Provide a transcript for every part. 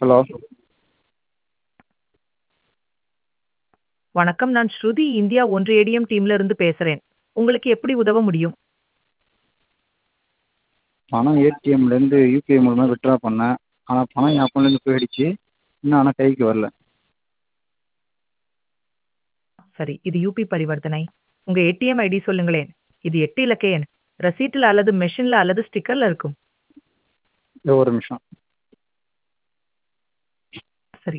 hello வணக்கம் நான் ஸ்ருதி India ஒன்று ஏடிஎம் டீம்ல இருந்து பேசுறேன் உங்களுக்கு எப்படி உதவ முடியும் பணம் ஏடிஎம்லேருந்து யூபிஐ மூலமாக வித்ட்ரா பண்ணேன் ஆனால் பணம் என் அக்கௌண்ட்லேருந்து போயிடுச்சு இன்னும் ஆனால் கைக்கு வரல சரி இது யூபி பரிவர்த்தனை உங்க ஏடிஎம் ஐடி சொல்லுங்களேன் இது எட்டு இலக்க எண் ரசீட்டில் அல்லது மெஷின்ல அல்லது ஸ்டிக்கர்ல இருக்கும் இதோ ஒரு நிமிஷம் சரி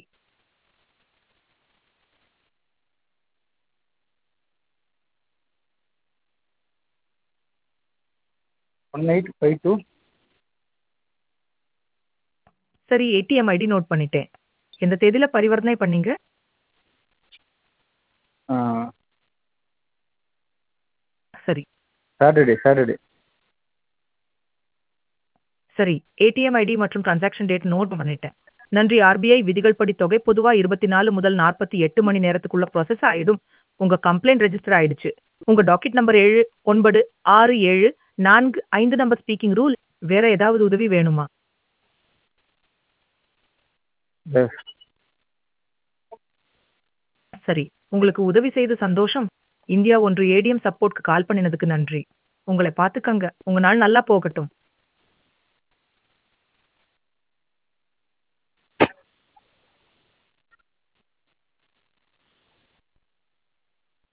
ஒன் எயிட் ஃபைவ் டூ சரி ஏடிஎம் ஐடி நோட் பண்ணிட்டேன் எந்த தேதியில பரிவர்த்தனை பண்ணீங்க சரி சாட்டர்டே சாட்டர்டே சரி ஏடிஎம் ஐடி மற்றும் டிரான்சாக்ஷன் டேட் நோட் பண்ணிட்டேன் நன்றி ஆர்பிஐ விதிகள் படி தொகை பொதுவா இருபத்தி நாலு முதல் நாற்பத்தி எட்டு மணி நேரத்துக்குள்ள ப்ராசஸ் ஆயிடும் உங்க கம்ப்ளைண்ட் ரெஜிஸ்டர் ஆயிடுச்சு உங்க டாக்கெட் நம்பர் ஏழு ஒன்பது ஆறு ஏழு நான்கு ஐந்து நம்பர் ஸ்பீக்கிங் ரூல் வேற ஏதாவது உதவி வேணுமா எஸ் சரி உங்களுக்கு உதவி செய்த சந்தோஷம் இந்தியா ஒன்று ஏடிஎம் சப்போர்ட்க்கு கால் பண்ணினதுக்கு நன்றி உங்களை பார்த்துக்கங்க உங்க நாள் நல்லா போகட்டும்